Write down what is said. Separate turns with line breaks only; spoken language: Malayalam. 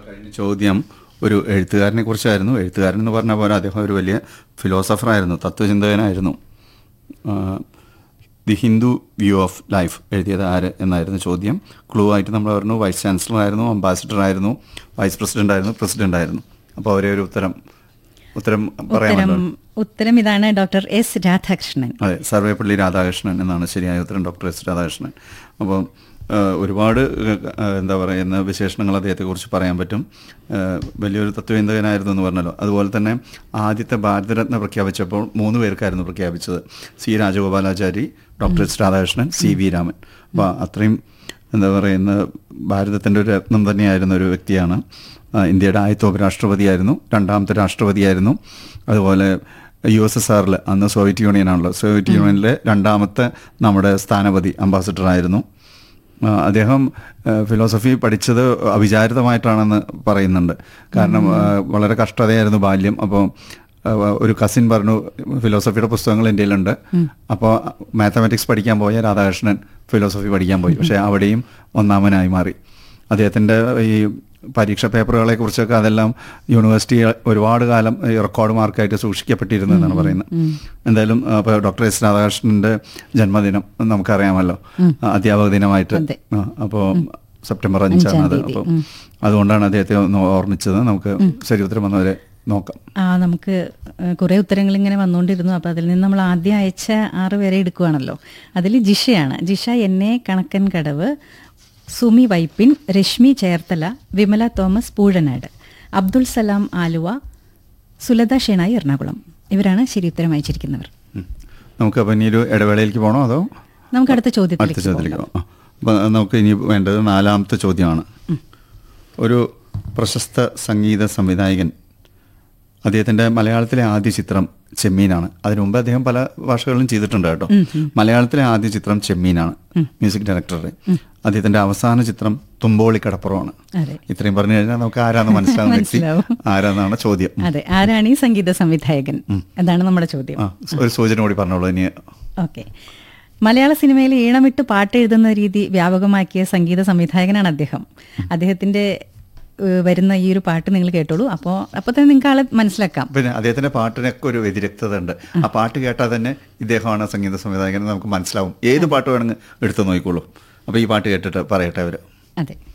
കഴിഞ്ഞ ചോദ്യം ഒരു എഴുത്തുകാരനെ കുറിച്ചായിരുന്നു എഴുത്തുകാരൻ എന്ന് പറഞ്ഞ പോലെ അദ്ദേഹം ഒരു വലിയ ഫിലോസഫറായിരുന്നു തത്വചിന്തകനായിരുന്നു the Hindu view of life എഴുതിയത് ആര് എന്നായിരുന്നു ചോദ്യം ക്ലൂ ആയിട്ട് നമ്മൾ പറഞ്ഞു വൈസ് ചാൻസലർ ആയിരുന്നു അംബാസിഡർ ആയിരുന്നു വൈസ് പ്രസിഡന്റ് ആയിരുന്നു പ്രസിഡന്റ് ആയിരുന്നു അപ്പോൾ അവരെ ഒരു ഉത്തരം ഉത്തരം
ഉത്തരം
പറയാമല്ലോ
ഉത്തരം ഇതാണ് ഡോക്ടർ എസ് രാധാകൃഷ്ണൻ
അതെ സർവേപ്പള്ളി രാധാകൃഷ്ണൻ എന്നാണ് ശരിയായ ഉത്തരം ഡോക്ടർ എസ് രാധാകൃഷ്ണൻ അപ്പം ആ, ഒരുപാട് ആ, എന്താ പറയുന്ന വിശേഷണങ്ങൾ അദ്ദേഹത്തെക്കുറിച്ച് പറയാൻ പറ്റും ആ, വലിയൊരു തത്വചിന്തകനായിരുന്നു എന്ന് പറഞ്ഞല്ലോ അതുപോലെ തന്നെ ആദ്യത്തെ ഭാരതരത്ന പ്രഖ്യാപിച്ചപ്പോൾ മൂന്ന് പേർക്കായിരുന്നു പ്രഖ്യാപിച്ചത് C Rajagopalachari doctor S Radhakrishnan C V Raman അപ്പോൾ അത്രയും എന്താ പറയുന്ന ഭാരതത്തിൻ്റെ ഒരു രത്നം തന്നെയായിരുന്ന ഒരു വ്യക്തിയാണ് ആ, ഇന്ത്യയുടെ ആദ്യത്തെ ഉപരാഷ്ട്രപതിയായിരുന്നു രണ്ടാമത്തെ രാഷ്ട്രപതിയായിരുന്നു അതുപോലെ യു എസ് എസ് ആറിൽ അന്ന് സോവിയറ്റ് യൂണിയൻ ആണല്ലോ സോവിയറ്റ് യൂണിയനിലെ രണ്ടാമത്തെ നമ്മുടെ സ്ഥാനപതി അംബാസിഡർ ആയിരുന്നു ആ, അദ്ദേഹം ആ, ഫിലോസഫി പഠിച്ചത് അവിചാരിതമായിട്ടാണെന്ന് പറയുന്നുണ്ട് കാരണം ആ, വളരെ കഷ്ടതയായിരുന്നു ബാല്യം അപ്പോൾ ഒരു കസിൻ പറഞ്ഞു ഫിലോസഫിയുടെ പുസ്തകങ്ങൾ ഇന്ത്യയിലുണ്ട് അപ്പോൾ മാത്തമാറ്റിക്സ് പഠിക്കാൻ പോയ രാധാകൃഷ്ണൻ ഫിലോസഫി പഠിക്കാൻ പോയി പക്ഷേ അവിടെയും ഒന്നാമനായി മാറി അദ്ദേഹത്തിൻ്റെ ഈ പരീക്ഷ പേപ്പറുകളെ കുറിച്ചൊക്കെ അതെല്ലാം യൂണിവേഴ്സിറ്റി ഒരുപാട് കാലം ഈ റെക്കോർഡ് മാർക്കായിട്ട് സൂക്ഷിക്കപ്പെട്ടിരുന്നു എന്നാണ് പറയുന്നത് എന്തായാലും അപ്പോൾ ഡോക്ടർ എസ് രാധാകൃഷ്ണന്റെ ജന്മദിനം നമുക്കറിയാമല്ലോ അധ്യാപക ദിനമായിട്ട്
അതെ.
അപ്പോൾ സെപ്റ്റംബർ അഞ്ചാണ് അത്
തീയതി.
അപ്പം അതുകൊണ്ടാണ് അദ്ദേഹത്തെ ഒന്ന് ഓർമ്മിച്ചത് നമുക്ക് ശരി ഉത്തരം വന്നവരെ നോക്കാം
ആ നമുക്ക് കുറേ ഉത്തരങ്ങൾ ഇങ്ങനെ വന്നുകൊണ്ടിരുന്നു അപ്പോൾ അതിൽ നിന്ന് നമ്മൾ ആദ്യം അയച്ച ആറ് പേരെ എടുക്കുകയാണല്ലോ അതിൽ ജിഷയാണ് ജിഷ എന്നെ കണക്കൻ കടവ് സുമി വൈപ്പിൻ രശ്മി ചേർത്തല വിമല തോമസ് പൂഴനാട് അബ്ദുൾ സലാം ആലുവ സുലത ഷെണായി എറണാകുളം ഇവരാണ് ശരി ഉത്തരം അയച്ചിരിക്കുന്നവർ
ഉം. നമുക്ക് അപ്പം ഇനി ഒരു ഇടവേളയിലേക്ക് പോകണോ അതോ
നമുക്ക് അടുത്ത
അടുത്ത
ചോദ്യത്തിലേക്ക്
ചോദ്യത്തിലേക്ക്
പോകാം.
പോകാം അപ്പം നമുക്ക് ഇനി വേണ്ടത് നാലാമത്തെ ചോദ്യമാണ് ഒരു പ്രശസ്ത സംഗീത സംവിധായകൻ അദ്ദേഹത്തിൻ്റെ മലയാളത്തിലെ ആദ്യ ചിത്രം ചെമ്മീനാണ് അതിനു മുമ്പ് അദ്ദേഹം പല ഭാഷകളിലും ചെയ്തിട്ടുണ്ട് കേട്ടോ മലയാളത്തിലെ ആദ്യ ചിത്രം ചെമ്മീനാണ് മ്യൂസിക് ഡയറക്ടറുടെ അദ്ദേഹത്തിൻ്റെ അവസാന ചിത്രം തുമ്പോളി കടപ്പുറമാണ്
അതെ
ഇത്രയും പറഞ്ഞു കഴിഞ്ഞാൽ നമുക്ക് ആരാന്ന് മനസ്സിലാവുന്ന വ്യക്തി
മനസ്സിലാവും.
ആരാന്നാണ് ചോദ്യം
അതെ ആരാണ് ഈ സംഗീത സംവിധായകൻ അതാണ് നമ്മുടെ ചോദ്യം
ആ ഒരു സൂചന കൂടി പറഞ്ഞോളൂ ഇനി
ഓക്കെ മലയാള സിനിമയിൽ ഈണമിട്ട് പാട്ട് എഴുതുന്ന രീതി വ്യാപകമാക്കിയ സംഗീത സംവിധായകനാണ് അദ്ദേഹം അദ്ദേഹത്തിന്റെ ഏഹ്, വരുന്ന ഈ ഒരു പാട്ട് നിങ്ങൾ കേട്ടോളൂ അപ്പോൾ അപ്പോൾ തന്നെ നിങ്ങൾക്ക് ആളെ മനസ്സിലാക്കാം
പിന്നെ അദ്ദേഹത്തിന്റെ പാട്ടിനൊക്കെ ഒരു വ്യതിരക്തത ഉണ്ട് ആ പാട്ട് കേട്ടാൽ തന്നെ ഇദ്ദേഹമാണ് സംഗീത സംവിധായകൻ എന്ന് നമുക്ക് മനസ്സിലാവും ഏത് പാട്ട് വേണമെങ്കിൽ എടുത്തു നോക്കിക്കോളൂ അപ്പോൾ ഈ പാട്ട് കേട്ടിട്ട് പറയട്ടെ അവർ
അതെ